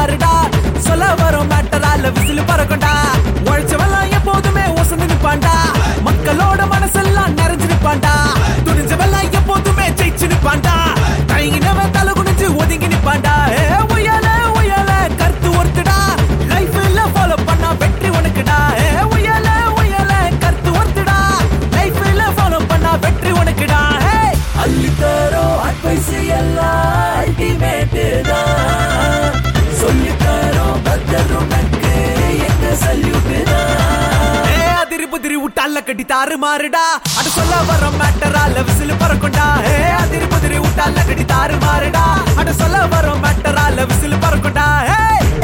மாறுடா சொல்ல வரும் மேட்டரால விசில் பறக்கும்டா உழைச்சவெல்லாம் எப்போதுமே ஒசந்து நிப்பான்டா மக்களோட மனசெல்லாம் நிறைஞ்சு நிப்பான்டா துணிஞ்சவெல்லாம் எப்போதுமே ஜெயிச்சு நிப்பான்டா கைங்கினவன் தலை குனிஞ்சு ஒதுங்கி நிப்பான்டா ஏ உயல உயல கருத்து ஒருத்துடா லைஃப்ல ஃபாலோ பண்ணா வெற்றி உனக்குடா ஏ உயல உயல கருத்து ஒருத்துடா லைஃப்ல ஃபாலோ பண்ணா வெற்றி உனக்குடா ஹே அள்ளி தரோம் அட்வைஸ் எல்லாம் அல்டிமேட் தான் சொல்லி தரோம் பத்தர் உனக்கு எங்க சல்யூட் ஏ அதிரி புதிரி விட்டால கட்டி தாறு மாறுடா அட சொல்ல வர மேட்டரால விசில் பறக்கும்டா ஏ அதிரி புதிரி விட்டால கட்டி தாறு மாறுடா அட சொல்ல வர மேட்டரால விசில் பறக்கும்டா ஏ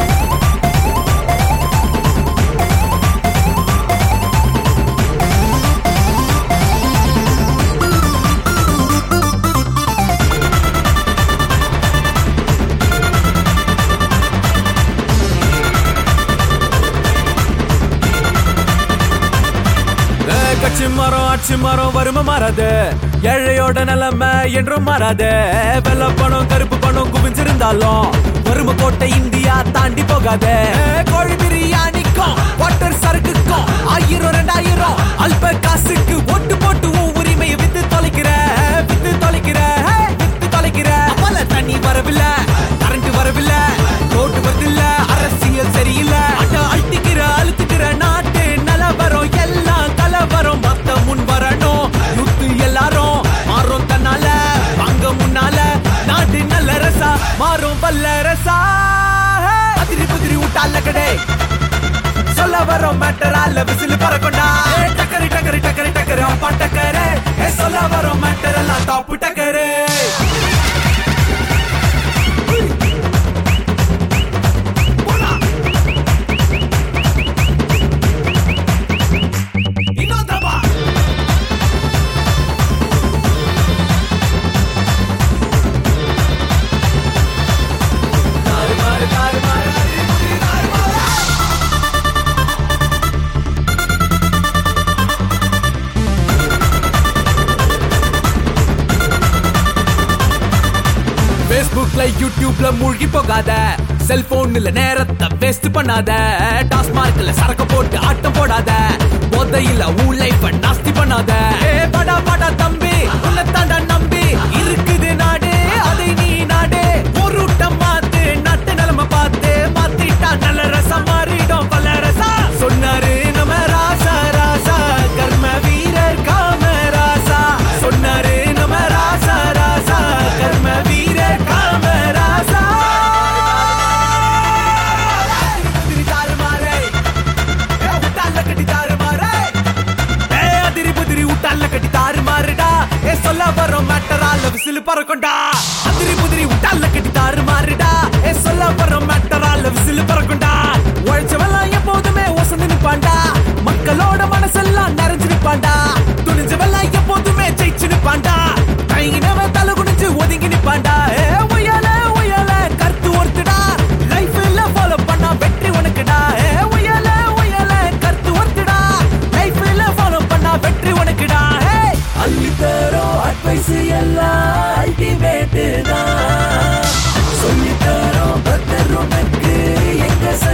ஏ, கட்சி மரம் ஆட்சி மரம் வறுமை மாறாது ஏழையோட நிலைமை என்றும் மாறாது வெள்ள பணம் கருப்பு பணம் குவிஞ்சிருந்தாலும் வறுமை கோட்டை இந்தியா தாண்டி போகாது கோழி பிரியாணிக்கும் வாட்டர் சரக்குக்கும் ஆயிரம் ரெண்டாயிரம் அல்ப காசுக்கு ஓட்டு போட்டு உன் உரிமையை வித்து தொலைக்கிற வித்து தொலைக்கிற வித்து தொலைக்கிற பல தண்ணி வரவில்லை கரண்ட் வரவில்லை ரோட்டு வருதில்ல அரசியல் சரியில்லை அட அழுத்திக்கிற அழுத்துக்கிற நாட்டு நிலவரம் எல்லாம் கலவரம் மத்த முன் வரணும் யுத்து எல்லாரும் மாறும் தன்னால வாங்க முன்னால நாடு நல்ல ரசா மாறும் வல்ல ரசா அதிரி புதிரி விட்டால கடை சொல்ல வரோம் மேட்டரால விசில் பறக்கொண்டா ஏ, டக்கரு டக்கரு டக்கரு டக்கரு அப்பா டக்கரு ஏ, சொல்ல வரோம் மேட்டர் எல்லாம் டாப்பு டக்கரு இன்னொருத்தப்பா தாறு மாறு தாறு மாறு அதிரி புதிரி தாறு மாறு ஃபேஸ்புக்ல யூடியூப்ல மூழ்கி போகாத செல்போன்ல நேரத்தை வேஸ்ட் பண்ணாத டாஸ்மார்க்ல சரக்கு போட்டு ஆட்டம் போடாத போதையில உன் லைஃப் நாஸ்தி பண்ணாத ஏ படா படா தம்பி உன்னை தாண்டா நம்பி இருக்குது நாடு அதை நீ நாடு ஒரு ஊட்டம் மாத்து நட்டு நிலைமை பார்த்து மாத்திட்டா நல்ல ரசம் மாறிடும் பல ரசா சொன்னாரு நம்ம ராசா ராசா கர்ம வீரர் காம ராசா சொன்னாரு நம்ம ராசா ராசா கர்ம வீரர் காம ராசா அதிரி தாறுமாறே. ஏ, உட்டால கட்டி தாறுமாறே. ஏ, அதிரி புதிரி உட்டால கட்டி தாறுமாறுடா. ஏ, சொல்ல வரோம் மேட்டரால விசில் பறக்கும்டா. அதிரி புதிரி உட்டால கட்டி தாறுமாறுடா. ஏ, சொல்ல வரோம் மேட்டரால விசில் பறக்கும்டா. உழைச்சவெல்லாம் எப்போதுமே ஒசந்து நிப்பான்டா மக்களோட மனசெல்லாம் நிறைஞ்சு நிப்பான்டா துணிஞ்சவெல்லாம் எப்போதுமே ஜெயிச்சு நிப்பான்டா கைங்கினவன் தலை குனிஞ்சு ஒதுங்கி நிப்பான்டா ஏ உயல உயல கருத்து ஒருத்துடா லைஃப்ல ஃபாலோ பண்ணா வெற்றி உனக்குடா ஏ உயல உயல கருத்து ஒருத்துடா லைஃப்ல ஃபாலோ பண்ணா வெற்றி உனக்குடா ஏ அள்ளி தரோம் அட்வைஸ் எல்லாம் அல்டிமேட் தான் சொல்லி தரோம் பத்தர் உனக்கு எங்க